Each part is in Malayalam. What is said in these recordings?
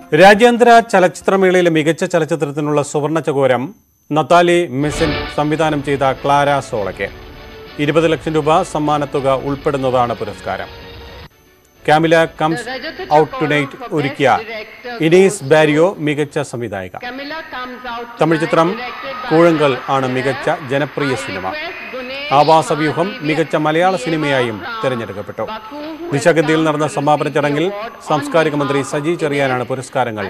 രാജ്യാന്തര ചലച്ചിത്രമേളയിലെ മികച്ച ചലച്ചിത്രത്തിനുള്ള സുവർണ ചകോരം നത്താലി മെസിൻ സംവിധാനം ചെയ്ത ക്ലാര സോളയ്ക്ക് ഇരുപത് ലക്ഷം രൂപ സമ്മാനത്തുക ഉൾപ്പെടുന്നതാണ് പുരസ്കാരം കാമില കംസ് ഔട്ട് ടുനൈറ്റ് ഒരുക്കിയ ഇനീസ് ബാരിയോ മികച്ച സംവിധായിക തമിഴ് ചിത്രം കൂഴങ്കൽ ആണ് മികച്ച ജനപ്രിയ സിനിമ ആവാസവ്യൂഹം മികച്ച മലയാള സിനിമയായും തിരഞ്ഞെടുക്കപ്പെട്ടു നിശാഗന്ധിയിൽ നടന്ന സമാപന ചടങ്ങിൽ സാംസ്കാരിക മന്ത്രി സജി ചെറിയാനാണ് പുരസ്കാരങ്ങൾ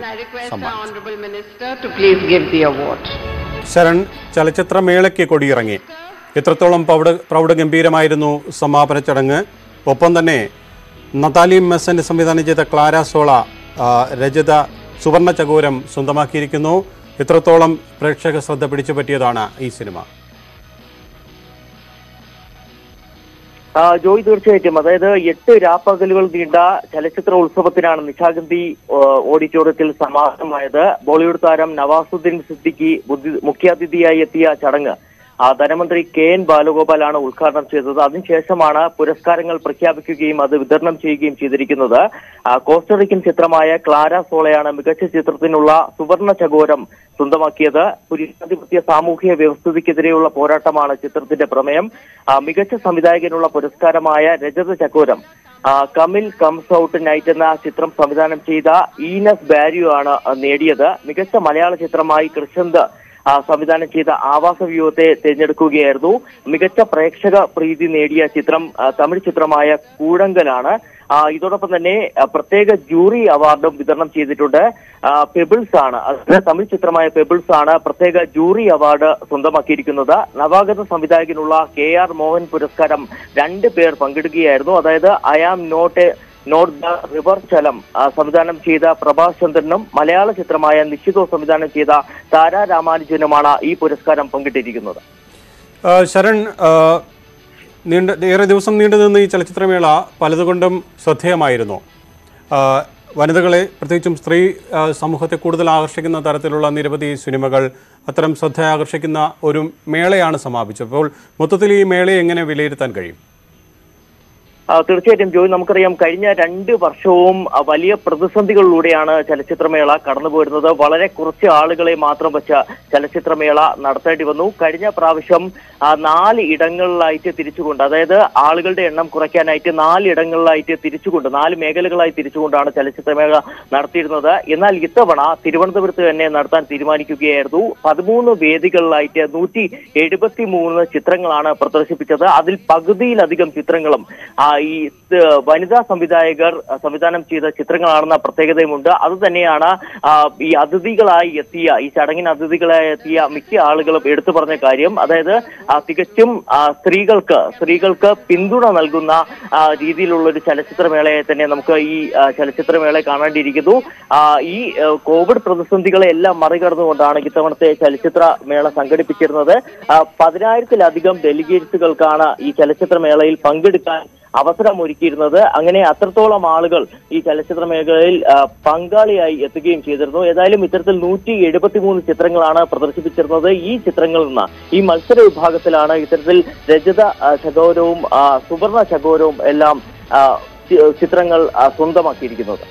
സമ്മാനിച്ചത് ശരൺ ചലച്ചിത്രമേളയ്ക്ക് കൊടിയിറങ്ങി എത്രത്തോളം പ്രൗഢ പ്രൗഢഗംഭീരമായിരുന്നു സമാപന ചടങ്ങ് ഒപ്പം തന്നെ നതാലി മെസ്സൻ സംവിധാനം ചെയ്ത ക്ലാര സോള ആ, രജത സുവർണ ചകോരം സ്വന്തമാക്കിയിരിക്കുന്നു എത്രത്തോളം പ്രേക്ഷക ശ്രദ്ധ പിടിച്ചു പറ്റിയതാണ് ഈ സിനിമ ആ, ജോയ് തീർച്ചയായിട്ടും അതായത് എട്ട് രാപ്പകലുകൾ നീണ്ട ചലച്ചിത്ര ഉത്സവത്തിനാണ് നിശാഗന്ധി ആ, ഓഡിറ്റോറിയത്തിൽ സമാപനമായത് ബോളിവുഡ് താരം നവാസുദ്ദീൻ സിദ്ദിഖി ബുദ്ധി- മുഖ്യാതിഥിയായി എത്തിയ ചടങ്ങ് ആ, ധനമന്ത്രി കെ എൻ ബാലഗോപാലാണ് ഉദ്ഘാടനം ചെയ്തത് അതിനുശേഷമാണ് പുരസ്കാരങ്ങൾ പ്രഖ്യാപിക്കുകയും അത് വിതരണം ചെയ്യുകയും ചെയ്തിരിക്കുന്നത് ആ, കോസ്റ്ററിക്കൻ ചിത്രമായ ക്ലാര സോളയാണ് മികച്ച ചിത്രത്തിനുള്ള സുവർണ ചകോരം സ്വന്തമാക്കിയത് പുരുഷാധിപത്യ സാമൂഹിക വ്യവസ്ഥിതിക്കെതിരെയുള്ള പോരാട്ടമാണ് ചിത്രത്തിന്റെ പ്രമേയം ആ, മികച്ച സംവിധായകനുള്ള പുരസ്കാരമായ രജത ചകോരം ആ, കമിൽ കംസ് ഔട്ട് നൈറ്റ് എന്ന ചിത്രം സംവിധാനം ചെയ്ത ഈനസ് ബാരിയോ ആണ് ആ, നേടിയത് മികച്ച മലയാള ചിത്രമായി കൃഷന്ത് ആ, സംവിധാനം ചെയ്ത ആവാസ വ്യൂഹത്തെ തിരഞ്ഞെടുക്കുകയായിരുന്നു മികച്ച പ്രേക്ഷക പ്രീതി നേടിയ ചിത്രം ആ, തമിഴ് ചിത്രമായ കൂഴങ്കലാണ് ആ, ഇതോടൊപ്പം തന്നെ ആ, പ്രത്യേക ജൂറി അവാർഡും വിതരണം ചെയ്തിട്ടുണ്ട് ആ, പെബിൾസ് ആണ് അത് തമിഴ് ചിത്രമായ പെബിൾസ് ആണ് പ്രത്യേക ജൂറി അവാർഡ് സ്വന്തമാക്കിയിരിക്കുന്നത് നവാഗത സംവിധായകനുള്ള കെ ആർ മോഹൻ പുരസ്കാരം രണ്ട് പേർ പങ്കെടുക്കുകയായിരുന്നു അതായത് I am not a not the river ചലം ആ, സംവിധാനം ചെയ്ത പ്രഭാസ് ചന്ദ്രനും മലയാള ചിത്രമായ നിശ്ചിതോ സംവിധാനം ചെയ്ത താര രാമാനുജനുമാണ് ഈ പുരസ്കാരം പങ്കിട്ടിരിക്കുന്നത് ആ, ശരൺ ആ, നീണ്ട ഏറെ ദിവസം നീണ്ടു നിന്ന ഈ ചലച്ചിത്രമേള പലതുകൊണ്ടും ശ്രദ്ധേയമായിരുന്നു ആ, വനിതകളെ പ്രത്യേകിച്ചും സ്ത്രീ ആ, സമൂഹത്തെ കൂടുതൽ ആകർഷിക്കുന്ന തരത്തിലുള്ള നിരവധി സിനിമകൾ അത്തരം ശ്രദ്ധ ആകർഷിക്കുന്ന ഒരു മേളയാണ് സമാപിച്ചത് അപ്പോൾ മൊത്തത്തിൽ ഈ മേളയെ എങ്ങനെ വിലയിരുത്താൻ കഴിയും ആ, തീർച്ചയായിട്ടും ജോയ് നമുക്കറിയാം കഴിഞ്ഞ രണ്ട് വർഷവും ആ, വലിയ പ്രതിസന്ധികളിലൂടെയാണ് ചലച്ചിത്രമേള കടന്നുപോയിരുന്നത് വളരെ കുറച്ച് ആളുകളെ മാത്രം വെച്ച ചലച്ചിത്രമേള നടത്തേണ്ടി വന്നു കഴിഞ്ഞ പ്രാവശ്യം ആ, നാല് ഇടങ്ങളിലായിട്ട് തിരിച്ചുകൊണ്ട് അതായത് ആളുകളുടെ എണ്ണം കുറയ്ക്കാനായിട്ട് നാല് ഇടങ്ങളിലായിട്ട് തിരിച്ചുകൊണ്ട് നാല് മേഖലകളായി തിരിച്ചുകൊണ്ടാണ് ചലച്ചിത്രമേള നടത്തിയിരുന്നത് എന്നാൽ ഇത്തവണ തിരുവനന്തപുരത്ത് തന്നെ നടത്താൻ തീരുമാനിക്കുകയായിരുന്നു പതിമൂന്ന് വേദികളിലായിട്ട് നൂറ്റി എഴുപത്തി മൂന്ന് ചിത്രങ്ങളാണ് പ്രദർശിപ്പിച്ചത് അതിൽ പകുതിയിലധികം ചിത്രങ്ങളും ആ, ഈ ഏ, വനിതാ സംവിധായകർ ആ, സംവിധാനം ചെയ്ത ചിത്രങ്ങളാണെന്ന പ്രത്യേകതയുമുണ്ട് അത് തന്നെയാണ് ആ, ഈ അതിഥികളായി എത്തിയ ഈ ചടങ്ങിന് അതിഥികളായി എത്തിയ മിക്ക ആളുകളും എടുത്തു പറഞ്ഞ കാര്യം അതായത് ആ, തികച്ചും ആ, സ്ത്രീകൾക്ക് സ്ത്രീകൾക്ക് പിന്തുണ നൽകുന്ന ആ, രീതിയിലുള്ള ഒരു ചലച്ചിത്രമേളയെ തന്നെ നമുക്ക് ഈ ആ, ചലച്ചിത്രമേളയെ കാണേണ്ടിയിരിക്കുന്നു ആ, ഈ ആ, കോവിഡ് പ്രതിസന്ധികളെ എല്ലാം മറികടന്നുകൊണ്ടാണ് ഇത്തവണത്തെ ചലച്ചിത്ര മേള സംഘടിപ്പിച്ചിരുന്നത് ആ, പതിനായിരത്തിലധികം ഡെലിഗേറ്റ്സുകൾക്കാണ് ഈ ചലച്ചിത്രമേളയിൽ പങ്കെടുക്കാൻ അവസരം ഒരുക്കിയിരുന്നത് അങ്ങനെ അത്രത്തോളം ആളുകൾ ഈ ചലച്ചിത്ര മേഖലയിൽ ആ, പങ്കാളിയായി എത്തുകയും ചെയ്തിരുന്നു ഏതായാലും ഇത്തരത്തിൽ നൂറ്റി എഴുപത്തിമൂന്ന് ചിത്രങ്ങളാണ് പ്രദർശിപ്പിച്ചിരുന്നത് ഈ ചിത്രങ്ങളിൽ നിന്ന് ഈ മത്സര വിഭാഗത്തിലാണ് ഇത്തരത്തിൽ രജത ആ, ചകോരവും ആ, സുവർണ ചകോരവും എല്ലാം ആ, ചി- ചിത്രങ്ങൾ ആ, സ്വന്തമാക്കിയിരിക്കുന്നത്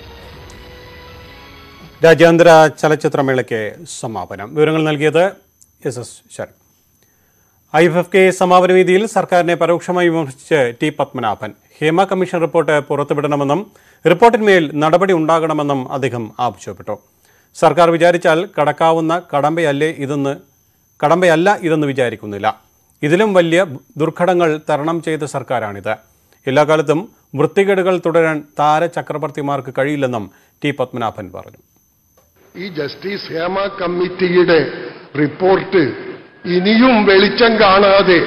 രാജ്യാന്തര ചലച്ചിത്രമേളയ്ക്ക് സമാപനം വിവരങ്ങൾ നൽകിയത് S S Sharan I F F K സമാപന വേദിയിൽ സർക്കാരിനെ പരോക്ഷമായി വിമർശിച്ച് T Padmanabhan Hema commission report പുറത്തുവിടണമെന്നും റിപ്പോർട്ടിന്മേൽ നടപടി ഉണ്ടാകണമെന്നും അദ്ദേഹം ആവശ്യപ്പെട്ടു സർക്കാർ വിചാരിച്ചാൽ കടക്കാവുന്ന കടമ്പയല്ലേ ഇതെന്ന് കടമ്പയല്ല ഇതെന്ന് വിചാരിക്കുന്നില്ല ഇതിലും വലിയ ദുർഘടങ്ങൾ തരണം ചെയ്ത സർക്കാരാണിത് എല്ലാ കാലത്തും വൃത്തികേടുകൾ തുടരാൻ താരചക്രവർത്തിമാർക്ക് കഴിയില്ലെന്നും ടി പത്മനാഭൻ പറഞ്ഞു ഈ ജസ്റ്റിസ് ഹേമ കമ്മിറ്റിയുടെ റിപ്പോർട്ട് ഇനിയും വെളിച്ചം കാണാതെ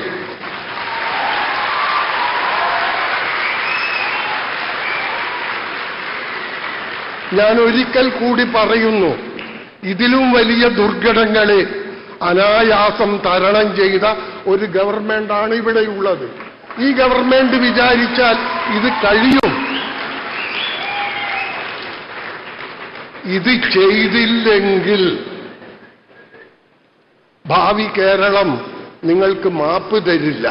ഞാൻ ഒരിക്കൽ കൂടി പറയുന്നു ഇതിലും വലിയ ദുർഘടങ്ങളെ അനായാസം തരണം ചെയ്ത ഒരു ഗവൺമെന്റാണ് ഇവിടെയുള്ളത് ഈ ഗവൺമെന്റ് വിചാരിച്ചാൽ ഇത് കഴിയും ഇത് ചെയ്തില്ലെങ്കിൽ ഭാവി കേരളം നിങ്ങൾക്ക് മാപ്പ് തരില്ല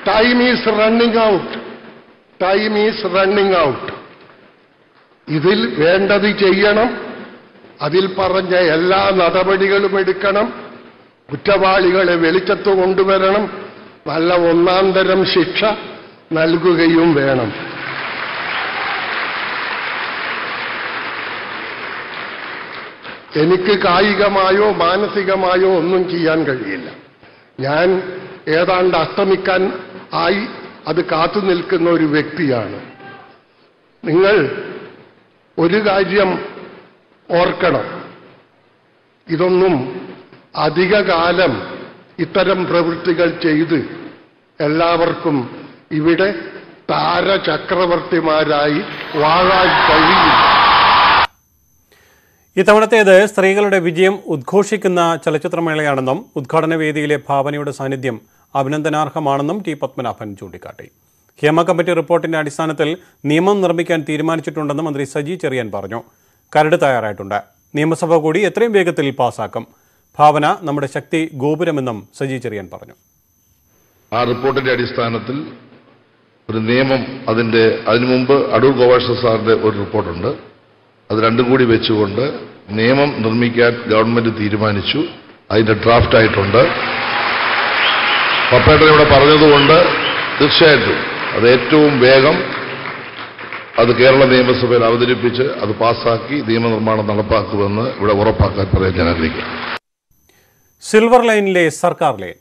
time is running out time is running out ഇതിൽ വേണ്ടത് ചെയ്യണം അതിൽ പറഞ്ഞ എല്ലാ നടപടികളും എടുക്കണം കുറ്റവാളികളെ വെളിച്ചത്ത് കൊണ്ടുവരണം നല്ല ഒന്നാം തരം ശിക്ഷ നൽകുകയും വേണം എനിക്ക് കായികമായോ മാനസികമായോ ഒന്നും ചെയ്യാൻ കഴിയില്ല ഞാൻ ഏതാണ്ട് അസ്തമിക്കാൻ ആയി അത് കാത്തു നിൽക്കുന്ന ഒരു വ്യക്തിയാണ് നിങ്ങൾ ഒരു കാര്യം ഓർക്കണം ഇതൊന്നും അധികകാലം ഇത്തരം പ്രവൃത്തികൾ ചെയ്ത് എല്ലാവർക്കും ഇവിടെ താരചക്രവർത്തിമാരായി വാഴാൻ കഴിയില്ല ഇത്തവണത്തേത് സ്ത്രീകളുടെ വിജയം ഉദ്ഘോഷിക്കുന്ന ചലച്ചിത്രമേളയാണെന്നും ഉദ്ഘാടന വേദിയിലെ ഭാവനയുടെ സാന്നിധ്യം അഭിനന്ദനാർഹമാണെന്നും ടി പത്മനാഭൻ ചൂണ്ടിക്കാട്ടി ഹേമ കമ്മിറ്റി റിപ്പോർട്ടിന്റെ അടിസ്ഥാനത്തിൽ നിയമം നിർമ്മിക്കാൻ തീരുമാനിച്ചിട്ടുണ്ടെന്ന് മന്ത്രി സജി ചെറിയാൻ പറഞ്ഞു കരട് തയ്യാറായിട്ടുണ്ട് നിയമസഭ കൂടി എത്രയും വേഗത്തിൽ പാസാക്കും ഭാവന നമ്മുടെ ശക്തി ഗോപുരമെന്നും സജി ചെറിയാൻ പറഞ്ഞു ആ റിപ്പോർട്ടിന്റെ അടിസ്ഥാനത്തിൽ ഒരു നിയമം അതിന്റെ അതിനു മുമ്പ് അടൂർ ഗോപാലകൃഷ്ണ സാറിന്റെ ഒരു റിപ്പോർട്ടുണ്ട് അത് രണ്ടും കൂടി വെച്ചുകൊണ്ട് നിയമം നിർമ്മിക്കാൻ ഗവൺമെന്റ് തീരുമാനിച്ചു അതിന്റെ ഡ്രാഫ്റ്റ് ആയിട്ടുണ്ട് പപ്പേട്ടൻ ഇവിടെ പറഞ്ഞതുകൊണ്ട് തീർച്ചയായിട്ടും അത് ഏറ്റവും വേഗം അത് കേരള നിയമസഭയിൽ അവതരിപ്പിച്ച് അത് പാസ്സാക്കി നിയമനിർമ്മാണം നടപ്പാക്കുമെന്ന് ഇവിടെ ഉറപ്പാക്കാൻ പറയാൻ ഞാൻ ആഗ്രഹിക്കുന്നു സിൽവർ ലൈനിലെ സർക്കാർ ലൈൻ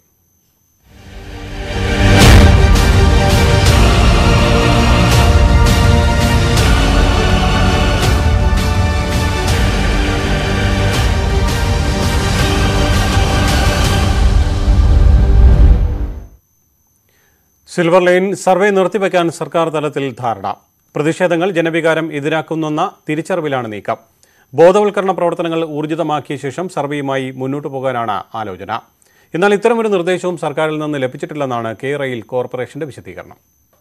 സിൽവർ ലൈൻ സർവേ നിർത്തിവെക്കാൻ സർക്കാർ തലത്തിൽ ധാരണ പ്രതിഷേധങ്ങൾ ജനവികാരം എതിരാക്കുന്നെന്ന തിരിച്ചറിവിലാണ് നീക്കം ബോധവൽക്കരണ പ്രവർത്തനങ്ങൾ ഊർജിതമാക്കിയ ശേഷം സർവേയുമായി മുന്നോട്ടു പോകാനാണ് ആലോചന എന്നാൽ ഇത്തരമൊരു നിർദ്ദേശവും സർക്കാരിൽ നിന്ന് ലഭിച്ചിട്ടില്ലെന്നാണ് കെ റെയിൽ കോർപ്പറേഷന്റെ വിശദീകരണം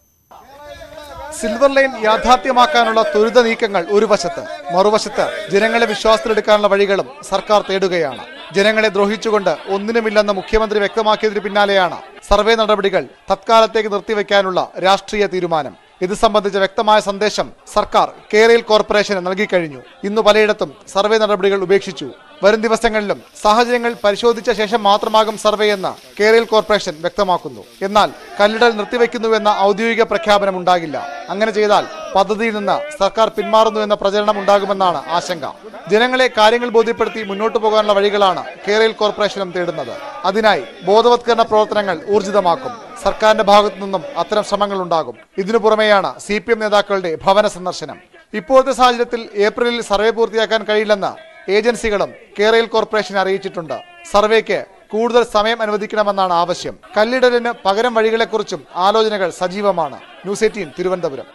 സിൽവർ ലൈൻ യാഥാർത്ഥ്യമാക്കാനുള്ള ത്വരിത നീക്കങ്ങൾ ഒരു വശത്ത് മറുവശത്ത് ജനങ്ങളെ വിശ്വാസത്തിലെടുക്കാനുള്ള വഴികളും സർക്കാർ തേടുകയാണ് ജനങ്ങളെ ദ്രോഹിച്ചുകൊണ്ട് ഒന്നിനുമില്ലെന്ന് മുഖ്യമന്ത്രി വ്യക്തമാക്കിയതിന് പിന്നാലെയാണ് സർവേ നടപടികൾ തത്കാലത്തേക്ക് നിർത്തിവെക്കാനുള്ള രാഷ്ട്രീയ തീരുമാനം ഇത് സംബന്ധിച്ച വ്യക്തമായ സന്ദേശം സർക്കാർ കേരയിൽ കോർപ്പറേഷന് നൽകിക്കഴിഞ്ഞു ഇന്ന് പലയിടത്തും സർവേ നടപടികൾ ഉപേക്ഷിച്ചു വരും ദിവസങ്ങളിലും സാഹചര്യങ്ങൾ പരിശോധിച്ച ശേഷം മാത്രമാകും സർവേ എന്ന് കേരയിൽ കോർപ്പറേഷൻ വ്യക്തമാക്കുന്നു എന്നാൽ കല്ലിടൽ നിർത്തിവെക്കുന്നുവെന്ന ഔദ്യോഗിക പ്രഖ്യാപനം ഉണ്ടാകില്ല അങ്ങനെ ചെയ്താൽ പദ്ധതിയിൽ നിന്ന് സർക്കാർ പിന്മാറുന്നുവെന്ന പ്രചരണം ഉണ്ടാകുമെന്നാണ് ആശങ്ക ജനങ്ങളെ കാര്യങ്ങൾ ബോധ്യപ്പെടുത്തി മുന്നോട്ടു പോകാനുള്ള വഴികളാണ് കേരയിൽ കോർപ്പറേഷനും തേടുന്നത് അതിനായി ബോധവത്കരണ പ്രവർത്തനങ്ങൾ ഊർജിതമാക്കും സർക്കാരിന്റെ ഭാഗത്തു നിന്നും അത്തരം ശ്രമങ്ങൾ ഉണ്ടാകും ഇതിനു പുറമെയാണ് സി പി എം നേതാക്കളുടെ ഭവന സന്ദർശനം ഇപ്പോഴത്തെ സാഹചര്യത്തിൽ ഏപ്രിലിൽ സർവേ പൂർത്തിയാക്കാൻ കഴിയില്ലെന്ന് ഏജൻസികളും കേരയിൽ കോർപ്പറേഷൻ അറിയിച്ചിട്ടുണ്ട് സർവേക്ക് കൂടുതൽ സമയം അനുവദിക്കണമെന്നാണ് ആവശ്യം കല്ലിടലിന് പകരം വഴികളെക്കുറിച്ചും ആലോചനകൾ സജീവമാണ് news eighteen Thiruvananthapuram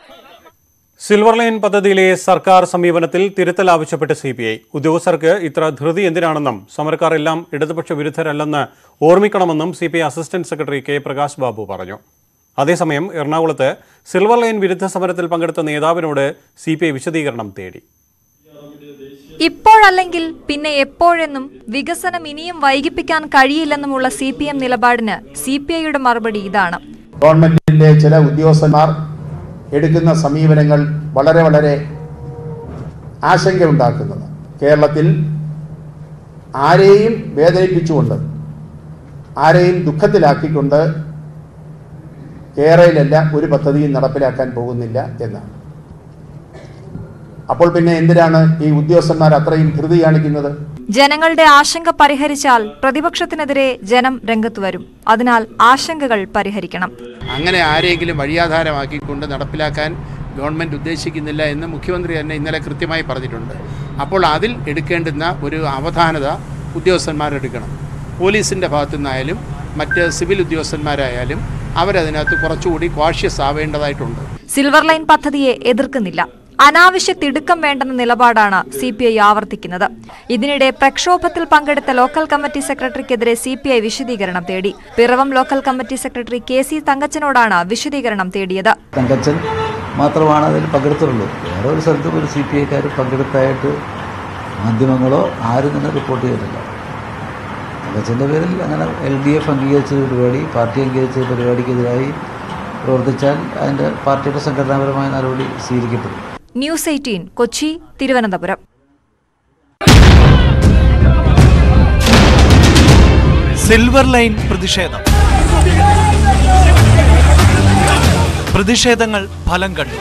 silver line പദ്ധതിയിലെ സർക്കാർ സമീപനത്തിൽ തിരുത്തൽ ആവശ്യപ്പെട്ട് സി പി ഐ ഉദ്യോഗസ്ഥർക്ക് ഇത്ര ധൃതി എന്തിനാണെന്നും സമരക്കാർ എല്ലാം ഇടതുപക്ഷ വിരുദ്ധരല്ലെന്ന് ഓർമ്മിക്കണമെന്നും C P I assistant secretary K Prakash Babu പറഞ്ഞു അതേസമയം എറണാകുളത്ത് സിൽവർ ലൈൻ വിരുദ്ധ സമരത്തിൽ പങ്കെടുത്ത നേതാവിനോട് സി പി ഐ വിശദീകരണം തേടി ഇപ്പോഴല്ലെങ്കിൽ പിന്നെ എപ്പോഴെന്നും വികസനം ഇനിയും വൈകിപ്പിക്കാൻ കഴിയില്ലെന്നുമുള്ള സി പി എം നിലപാടിന് സി പി ഐയുടെ മറുപടി ഇതാണ് ഗവൺമെന്റിന്റെ ചില ഉദ്യോഗസ്ഥന്മാർ എടുക്കുന്ന സമീപനങ്ങൾ വളരെ വളരെ ആശങ്കയുണ്ടാക്കുന്നത് കേരളത്തിൽ ആരെയും വേദനിപ്പിച്ചുകൊണ്ട് ആരെയും ദുഃഖത്തിലാക്കിക്കൊണ്ട് കേരളയിലല്ല ഒരു പദ്ധതിയും നടപ്പിലാക്കാൻ പോകുന്നില്ല എന്നാണ് അപ്പോൾ പിന്നെ എന്തിനാണ് ഈ ഉദ്യോഗസ്ഥന്മാർ അത്രയും ധൃതി കാണിക്കുന്നത് ജനങ്ങളുടെ ആശങ്ക പരിഹരിച്ചാൽ പ്രതിപക്ഷത്തിനെതിരെ ജനം രംഗത്ത് വരും അതിനാൽ ആശങ്കകൾ പരിഹരിക്കണം അങ്ങനെ ആരെങ്കിലും വഴിയാധാരമാക്കിക്കൊണ്ട് നടപ്പിലാക്കാൻ ഗവൺമെന്റ് ഉദ്ദേശിക്കുന്നില്ല എന്ന് മുഖ്യമന്ത്രി തന്നെ ഇന്നലെ കൃത്യമായി പറഞ്ഞിട്ടുണ്ട് അപ്പോൾ അതിൽ എടുക്കേണ്ടുന്ന ഒരു അവധാനത ഉദ്യോഗസ്ഥന്മാരെടുക്കണം പോലീസിൻ്റെ ഭാഗത്തു നിന്നായാലും മറ്റ് സിവിൽ ഉദ്യോഗസ്ഥന്മാരായാലും അവരതിനകത്ത് കുറച്ചുകൂടി കോഷ്യസ് ആവേണ്ടതായിട്ടുണ്ട് സിൽവർ ലൈൻ പദ്ധതിയെ എതിർക്കുന്നില്ല അനാവശ്യ തിടുക്കം വേണ്ടെന്ന നിലപാടാണ് സി പി ഐ ആവർത്തിക്കുന്നത് ഇതിനിടെ പ്രക്ഷോഭത്തിൽ പങ്കെടുത്ത ലോക്കൽ കമ്മിറ്റി സെക്രട്ടറിക്കെതിരെ സി പി ഐ വിശദീകരണം തേടി Piravom local committee secretary K C തങ്കച്ചനോടാണ് വിശദീകരണം തേടിയത് തങ്കച്ചൻ മാത്രമാണ് അതിൽ പങ്കെടുത്തിട്ടുള്ളൂ വേറെ ഒരു സ്ഥലത്തും ഒരു സി പി ഐക്കാർ പങ്കെടുത്തായിട്ട് മാധ്യമങ്ങളോ ആരും തന്നെ റിപ്പോർട്ട് ചെയ്തിട്ടില്ല അച്ഛൻ്റെ പേരിൽ അങ്ങനെ എൽ ഡി എഫ് അംഗീകരിച്ച ഒരു പരിപാടി പാർട്ടി അംഗീകരിച്ച ഒരു പരിപാടിക്കെതിരായി പ്രവർത്തിച്ചാൽ അതിൻ്റെ പാർട്ടിയുടെ സംഘടനാപരമായ നടപടി സ്വീകരിക്കപ്പെടും news eighteen Kochi Thiruvananthapuram silver line പ്രതിഷേധം പ്രതിഷേധങ്ങൾ ഫലം കണ്ടു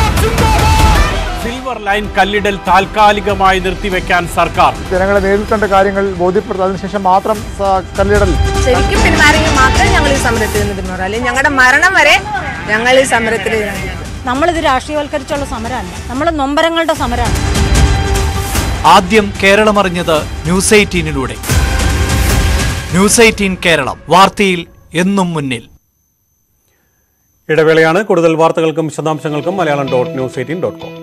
സിൽവർ ലൈൻ കല്ലിടൽ താൽക്കാലികമായി നിർത്തിവെക്കാൻ സർക്കാർ ജനങ്ങളെ നേരിൽ കണ്ട കാര്യങ്ങൾ ബോധ്യപ്പെടുത്തും അതിനുശേഷം മാത്രം സ- കല്ലിടൽ ശരിക്കും പെരുമാറിയെങ്കിൽ മാത്രമേ ഞങ്ങൾ ഈ സമരത്തിൽ നിന്ന് പിന്മാറൂ അല്ലെങ്കിൽ ഞങ്ങളുടെ മരണം വരെ ഞങ്ങൾ ഈ സമരത്തിൽ നമ്മളിത് രാഷ്ട്രീയവൽക്കരിച്ചുള്ള സമരമല്ല നമ്മൾ നൊമ്പരങ്ങളുടെ സമരമാണ് ആദ്യം കേരളമറിഞ്ഞത് ന്യൂസ് എയ്റ്റീനിലൂടെ ന്യൂസ് എയ്റ്റീൻ കേരളം വാർത്തയിൽ എന്നും മുന്നിൽ ഇടവേളയാണ് കൂടുതൽ വാർത്തകൾക്കും വിശദാംശങ്ങൾക്കും Malayalam dot news eighteen dot com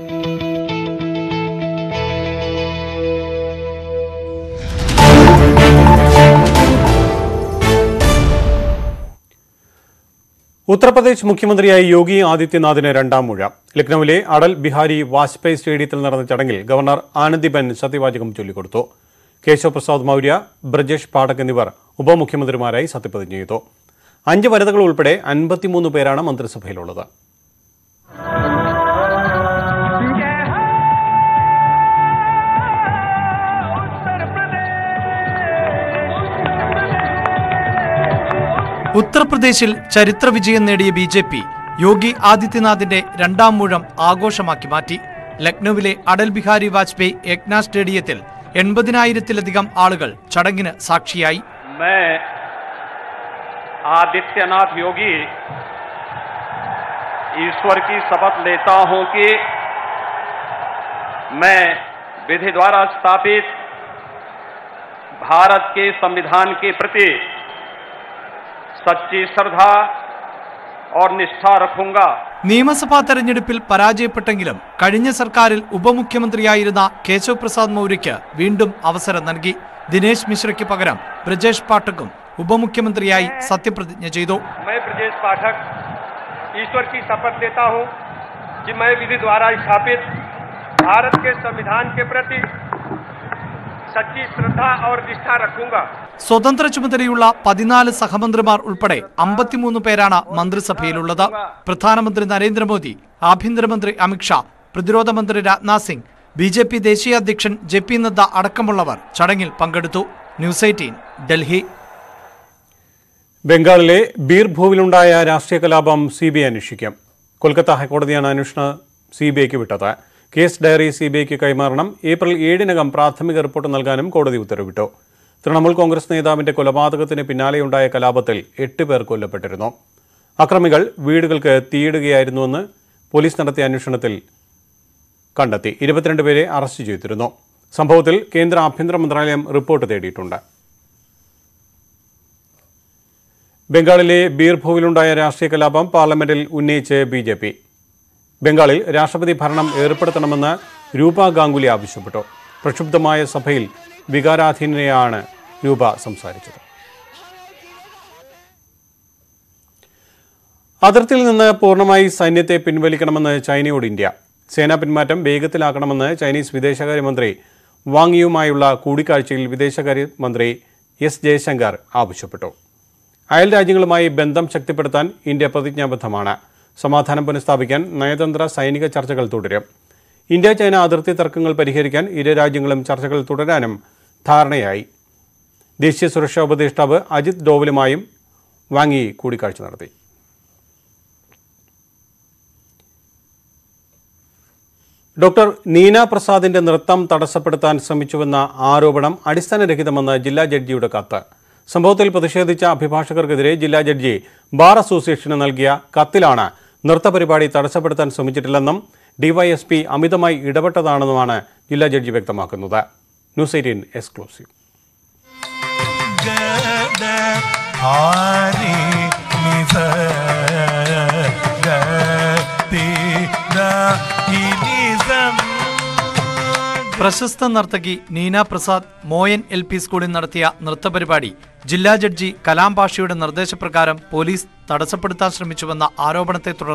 Uttar Pradesh മുഖ്യമന്ത്രിയായി യോഗി ആദിത്യനാഥിന് രണ്ടാം മുഴ ലക്നൌവിലെ അടൽ ബിഹാരി വാജ്പേയി സ്റ്റേഡിയത്തിൽ നടന്ന ചടങ്ങിൽ ഗവർണർ ആനന്ദിബെൻ സത്യവാചകം ചൊല്ലിക്കൊടുത്തു കേശവ് പ്രസാദ് മൗര്യ ബ്രജേഷ് പാഠക് എന്നിവർ ഉപമുഖ്യമന്ത്രിമാരായി സത്യപ്രതിജ്ഞ ചെയ്തു അഞ്ച് വനിതകൾ ഉൾപ്പെടെ അൻപത്തിമൂന്ന് പേരാണ് മന്ത്രിസഭയിലുള്ളത് ഉത്തർപ്രദേശിൽ ചരിത്ര വിജയം നേടിയ ബി ജെ പി യോഗി ആദിത്യനാഥിന്റെ രണ്ടാം മൂഴം ആഘോഷമാക്കി മാറ്റി ലക്നൌവിലെ അടൽ ബിഹാരി വാജ്പേയി യജ്ഞ സ്റ്റേഡിയത്തിൽ എൺപതിനായിരത്തിലധികം ആളുകൾ ചടങ്ങിന് സാക്ഷിയായി मैं आदित्यनाथ योगी ईश्वर की शपथ लेता हूं कि मैं विधि द्वारा स्थापित भारत के संविधान के प्रति सच्ची श्रद्धा और निष्ठा रखूंगा നിയമസഭാ തെരഞ്ഞെടുപ്പിൽ പരാജയപ്പെട്ടെങ്കിലും കഴിഞ്ഞ സർക്കാരിൽ ഉപമുഖ്യമന്ത്രിയായിരുന്ന കേശവ് പ്രസാദ് മൗര്യയ്ക്ക് വീണ്ടും അവസരം നൽകി ദിനേശ് മിശ്രയ്ക്ക് പകരം ബ്രജേഷ് പാഠക്കും ഉപമുഖ്യമന്ത്രിയായി സത്യപ്രതിജ്ഞ ചെയ്തു मैं ब्रजेश पाठक ईश्वर की शपथ लेता हूं कि मैं विधि द्वारा स्थापित भारत के संविधान के प्रति सच्ची श्रद्धा और निष्ठा रखूंगा സ്വതന്ത്ര ചുമതലയുള്ള പതിനാല് സഹമന്ത്രിമാർ ഉൾപ്പെടെ അമ്പത്തിമൂന്ന് പേരാണ് മന്ത്രിസഭയിലുള്ളത് പ്രധാനമന്ത്രി നരേന്ദ്രമോദി ആഭ്യന്തരമന്ത്രി അമിത്ഷാ പ്രതിരോധ മന്ത്രി Rajnath Singh B J P ദേശീയ അധ്യക്ഷൻ ജെ പി നദ്ദ അടക്കമുള്ളവർ ചടങ്ങിൽ പങ്കെടുത്തു ന്യൂസ് എയ്റ്റീൻ ഡൽഹി ബംഗാളിലെ ബീർഭൂവിലുണ്ടായ രാഷ്ട്രീയ കലാപം സി ബി ഐ അന്വേഷിക്കും കൊൽക്കത്ത ഹൈക്കോടതിയാണ് അന്വേഷണം സി ബി ഐക്ക് വിട്ടത് കേസ് ഡയറി സി ബി ഐക്ക് കൈമാറണം ഏപ്രിൽ ഏഴിനകം പ്രാഥമിക റിപ്പോർട്ട് നൽകാനും കോടതി ഉത്തരവിട്ടു തൃണമൂൽ കോൺഗ്രസ് നേതാവിന്റെ കൊലപാതകത്തിന് പിന്നാലെയുണ്ടായ കലാപത്തിൽ എട്ട് പേർ കൊല്ലപ്പെട്ടിരുന്നു അക്രമികൾ വീടുകൾക്ക് തീയിടുകയായിരുന്നുവെന്ന് പോലീസ് നടത്തിയ അന്വേഷണത്തിൽ കണ്ടെത്തി ഇരുപത്തിരണ്ട് പേരെ അറസ്റ്റ് ചെയ്തിരുന്നു സംഭവത്തിൽ കേന്ദ്ര ആഭ്യന്തര മന്ത്രാലയം റിപ്പോർട്ട് തേടിയിട്ടുണ്ട് ബംഗാളിലെ ബീർഭൂവിലുണ്ടായ രാഷ്ട്രീയ കലാപം പാർലമെന്റിൽ ഉന്നയിച്ച് ബി ജെ പി ബംഗാളിൽ രാഷ്ട്രപതി ഭരണം ഏർപ്പെടുത്തണമെന്ന് രൂപ ഗാംഗുലി ആവശ്യപ്പെട്ടു പ്രക്ഷുബ്ധമായ സഭയിൽ വികാരാധീനയാണ് രൂപ സംസാരിച്ചത് അതിർത്തിയിൽ നിന്ന് പൂർണ്ണമായി സൈന്യത്തെ പിൻവലിക്കണമെന്ന് ചൈനയോട് ഇന്ത്യ സേനാ പിന്മാറ്റം വേഗത്തിലാക്കണമെന്ന് ചൈനീസ് വിദേശകാര്യമന്ത്രി വാങ്ങിയുമായുള്ള കൂടിക്കാഴ്ചയിൽ വിദേശകാര്യമന്ത്രി എസ് ജയശങ്കർ ആവശ്യപ്പെട്ടു അയൽ രാജ്യങ്ങളുമായി ബന്ധം ശക്തിപ്പെടുത്താൻ ഇന്ത്യ പ്രതിജ്ഞാബദ്ധമാണ് സമാധാനം പുനഃസ്ഥാപിക്കാൻ നയതന്ത്ര സൈനിക ചർച്ചകൾ തുടരും ഇന്ത്യ ചൈന അതിർത്തി തർക്കങ്ങൾ പരിഹരിക്കാൻ ഇരു രാജ്യങ്ങളും ചർച്ചകൾ തുടരാനും ധാരണയായി ദേശീയ സുരക്ഷാ ഉപദേഷ്ടാവ് അജിത് ഡോവലുമായും വാങ്ങി കൂടിക്കാഴ്ച നടത്തി ഡോക്ടർ നീന പ്രസാദിന്റെ നൃത്തം തടസ്സപ്പെടുത്താൻ ശ്രമിച്ചുവെന്ന ആരോപണം അടിസ്ഥാനരഹിതമെന്ന് ജില്ലാ ജഡ്ജിയുടെ കത്ത് സംഭവത്തിൽ പ്രതിഷേധിച്ച അഭിഭാഷകർക്കെതിരെ ജില്ലാ ജഡ്ജി ബാർ അസോസിയേഷന് നൽകിയ കത്തിലാണ് നൃത്തപരിപാടി തടസ്സപ്പെടുത്താൻ ശ്രമിച്ചിട്ടില്ലെന്നും ഡിവൈഎസ്പി അമിതമായി ഇടപെട്ടതാണെന്നുമാണ് ജില്ലാ ജഡ്ജി വ്യക്തമാക്കുന്നത് ന്യൂസ് എയ്റ്റീൻ എക്സ്ക്ലൂസീവ് പ്രശസ്ത നർത്തകി നീന പ്രസാദ് മോയൻ എൽ പി സ്കൂളിൽ നടത്തിയ നൃത്തപരിപാടി ജില്ലാ ജഡ്ജി കലാം പാഷയുടെ നിർദ്ദേശപ്രകാരം പോലീസ് തടസ്സപ്പെടുത്താൻ ശ്രമിച്ചുവെന്ന ആരോപണത്തെ തുടർന്ന്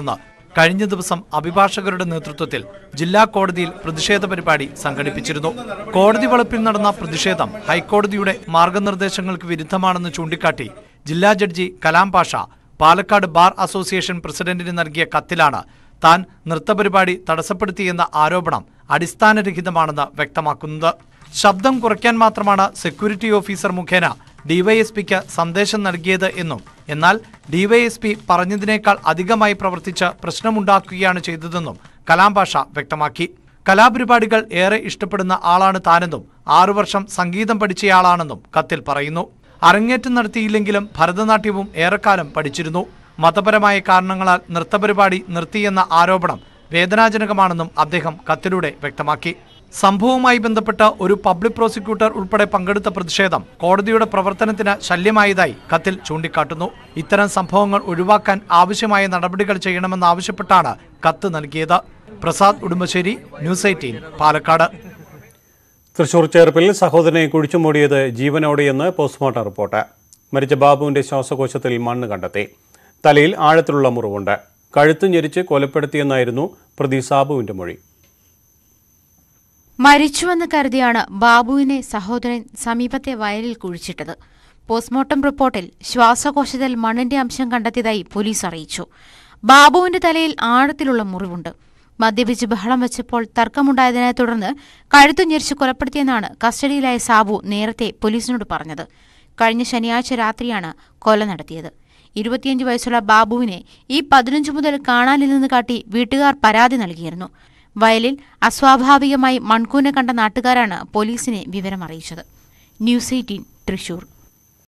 കഴിഞ്ഞ ദിവസം അഭിഭാഷകരുടെ നേതൃത്വത്തിൽ ജില്ലാ കോടതിയിൽ പ്രതിഷേധ പരിപാടി സംഘടിപ്പിച്ചിരുന്നു കോടതി വളപ്പിൽ നടന്ന പ്രതിഷേധം ഹൈക്കോടതിയുടെ മാർഗനിർദ്ദേശങ്ങൾക്ക് വിരുദ്ധമാണെന്ന് ചൂണ്ടിക്കാട്ടി ജില്ലാ judge Kalam Pasha Palakkad bar association പ്രസിഡന്റിന് നൽകിയ കത്തിലാണ് താൻ നൃത്തപരിപാടി തടസ്സപ്പെടുത്തിയെന്ന ആരോപണം അടിസ്ഥാനരഹിതമാണെന്ന് വ്യക്തമാക്കുന്നത് ശബ്ദം കുറയ്ക്കാൻ മാത്രമാണ് സെക്യൂരിറ്റി ഓഫീസർ മുഖേന ഡിവൈഎസ്പിക്ക് സന്ദേശം നൽകിയത് എന്നും എന്നാൽ ഡിവൈഎസ്പി പറഞ്ഞതിനേക്കാൾ അധികമായി പ്രവർത്തിച്ച് പ്രശ്നമുണ്ടാക്കുകയാണ് ചെയ്തതെന്നും കലാം പാഷ വ്യക്തമാക്കി കലാപരിപാടികൾ ഏറെ ഇഷ്ടപ്പെടുന്ന ആളാണ് താനെന്നും ആറു വർഷം സംഗീതം പഠിച്ചയാളാണെന്നും കത്തിൽ പറയുന്നു അരങ്ങേറ്റം നടത്തിയില്ലെങ്കിലും ഭരതനാട്യവും ഏറെക്കാലം പഠിച്ചിരുന്നു മതപരമായ കാരണങ്ങളാൽ നൃത്തപരിപാടി നിർത്തിയെന്ന ആരോപണം വേദനാജനകമാണെന്നും അദ്ദേഹം കത്തിലൂടെ വ്യക്തമാക്കി സംഭവവുമായി ബന്ധപ്പെട്ട് ഒരു പബ്ലിക് പ്രോസിക്യൂട്ടർ ഉൾപ്പെടെ പങ്കെടുത്ത പ്രതിഷേധം കോടതിയുടെ പ്രവർത്തനത്തിന് ശല്യമായതായി കത്തിൽ ചൂണ്ടിക്കാട്ടുന്നു ഇത്തരം സംഭവങ്ങൾ ഒഴിവാക്കാൻ ആവശ്യമായ നടപടികൾ ചെയ്യണമെന്നാവശ്യപ്പെട്ടാണ് കത്ത് നൽകിയത് പ്രസാദ് ഉടുമ്പശ്ശേരി ന്യൂസ് എയ്റ്റീൻ പാലക്കാട് തൃശൂർ ചേർപ്പിൽ സഹോദരനെ കുഴിച്ചുമൂടിയത് ജീവനോടെയെന്ന് പോസ്റ്റ്മോർട്ടം റിപ്പോർട്ട് മരിച്ച ബാബുവിന്റെ ശ്വാസകോശത്തിൽ മണ്ണ് കണ്ടെത്തി തലയിൽ ആഴത്തിലുള്ള മുറിവുണ്ട് കഴുത്ത് ഞെരിച്ച് കൊലപ്പെടുത്തിയെന്നായിരുന്നു പ്രതി സാബുവിന്റെ മൊഴി മരിച്ചുവെന്ന് കരുതിയാണ് ബാബുവിനെ സഹോദരൻ സമീപത്തെ വയലിൽ കുഴിച്ചിട്ടത് പോസ്റ്റ്മോർട്ടം റിപ്പോർട്ടിൽ ശ്വാസകോശത്തിൽ മണ്ണിന്റെ അംശം കണ്ടെത്തിയതായി പോലീസ് അറിയിച്ചു ബാബുവിന്റെ തലയിൽ ആഴത്തിലുള്ള മുറിവുണ്ട് മദ്യപിച്ച് ബഹളം വെച്ചപ്പോൾ തർക്കമുണ്ടായതിനെ തുടർന്ന് കഴുത്തു ഞെരിച്ച് കൊലപ്പെടുത്തിയെന്നാണ് കസ്റ്റഡിയിലായ സാബു നേരത്തെ പോലീസിനോട് പറഞ്ഞത് കഴിഞ്ഞ ശനിയാഴ്ച രാത്രിയാണ് കൊല നടത്തിയത് ഇരുപത്തിയഞ്ച് വയസ്സുള്ള ബാബുവിനെ ഈ പതിനഞ്ച് മുതൽ കാണാനില്ലെന്ന് കാട്ടി വീട്ടുകാർ പരാതി നൽകിയിരുന്നു വയലിൽ അസ്വാഭാവികമായി മൺകൂനെ കണ്ട നാട്ടുകാരാണ് പോലീസിനെ വിവരം അറിയിച്ചത് ന്യൂസ് എയ്റ്റീൻ തൃശൂർ